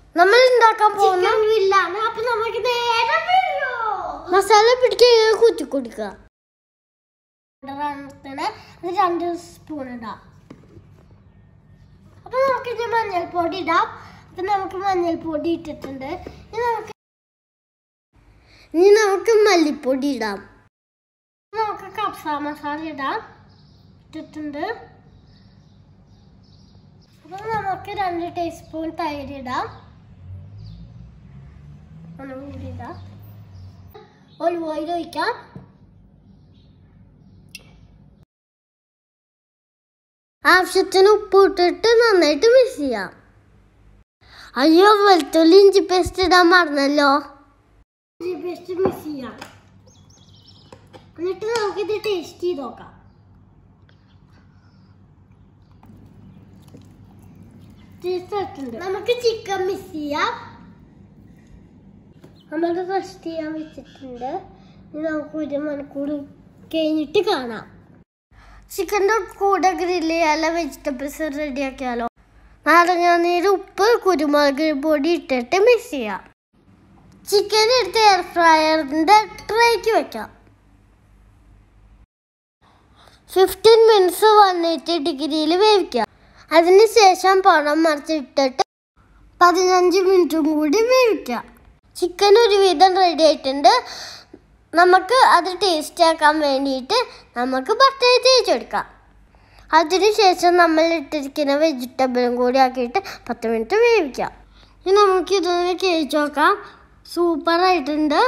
നമ്മൾ ഉണ്ടാക്കാൻ പോകുന്ന ചിക്കൻ ഗ്രില്ലാണ് അപ്പൊ നമുക്ക് നേരെ വീഴോ മസാല പിടിക്കുക കുത്തി കൊടുക്കുക റണ്ണത്തിന് അത് രണ്ട് സ്പൂൺ ഇടാം അപ്പൊ നമുക്ക് ഇത് മഞ്ഞൾപ്പൊടി ഇടാം അപ്പൊ നമുക്ക് മഞ്ഞൾപ്പൊടി ഇട്ടിട്ടുണ്ട് ഇനി നമുക്ക് ഇനി നമുക്ക് മല്ലിപ്പൊടി ഇടാം നമുക്ക് കപ്സ മസാല ഇടാം ഇട്ടിട്ടുണ്ട് അപ്പൊ നമുക്ക് രണ്ട് ടീസ്പൂൺ തൈര് ഇടാം ഒന്നും കൂടി ഇടാം ഒലിവ് ഓയിൽ ഒഴിക്കാം ആവശ്യത്തിന് ഉപ്പ് ഇട്ടിട്ട് നന്നായിട്ട് മിക്സ് ചെയ്യാം അയ്യോ വെളുത്തുള്ളി ഇഞ്ചി പേസ്റ്റ് ഇടാൻ മറന്നല്ലോ ഇഞ്ചി പേസ്റ്റ് മിക്സ് ചെയ്യാം എന്നിട്ട് നമുക്കിത് ടേസ്റ്റ് ചെയ്ത് നോക്കാം ടേസ്റ്റ് ആയിട്ടുണ്ട് നമുക്ക് ചിക്കൻ മിക്സ് ചെയ്യാം നമ്മൾ റെസ്റ്റ് ചെയ്യാൻ വെച്ചിട്ടുണ്ട് ഇനി നമുക്ക് ഒരു മണിക്കൂർ കഴിഞ്ഞിട്ട് കാണാം ചിക്കൻ്റെ കൂടെ ഗ്രില്ല് ചെയ്യാനുള്ള വെജിറ്റബിൾസ് റെഡിയാക്കിയാലോ നാരങ്ങാനീര് ഉപ്പ് കുരുമുളക് പൊടി ഇട്ടിട്ട് മിക്സ് ചെയ്യാം ചിക്കൻ എടുത്ത് എയർ ഫ്രയറിൻ്റെ ട്രേക്ക് വെക്കാം ഫിഫ്റ്റീൻ മിനിറ്റ്സ് വൺ എയ്റ്റി ഡിഗ്രിയിൽ വേവിക്കാം അതിനുശേഷം പണം മറിച്ചിട്ടിട്ട് പതിനഞ്ച് മിനിറ്റും കൂടി വേവിക്കാം ചിക്കൻ ഒരുവിധം റെഡി ആയിട്ടുണ്ട് നമുക്ക് അത് ടേസ്റ്റ് ആക്കാൻ വേണ്ടിയിട്ട് നമുക്ക് ബട്ടർ തേച്ചെടുക്കാം അതിനുശേഷം നമ്മൾ ഇട്ടിരിക്കുന്ന വെജിറ്റബിളും കൂടി ആക്കിയിട്ട് പത്ത് മിനിറ്റ് വേവിക്കാം ഇനി നമുക്ക് ഇതൊന്ന് കഴിച്ച് നോക്കാം സൂപ്പറായിട്ടുണ്ട്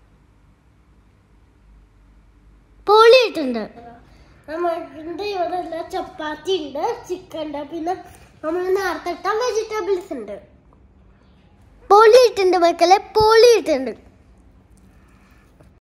പൊളിയിട്ടുണ്ട് നമ്മുടെ ഇവിടെ ഉള്ള ചപ്പാത്തി ഉണ്ട് ചിക്കൻ ഉണ്ട് പിന്നെ നമ്മൾ നേരത്തെ ഇട്ട വെജിറ്റബിൾസ് ഉണ്ട് പൊളിയിട്ടുണ്ട് മക്കളെ പൊളിയിട്ടുണ്ട്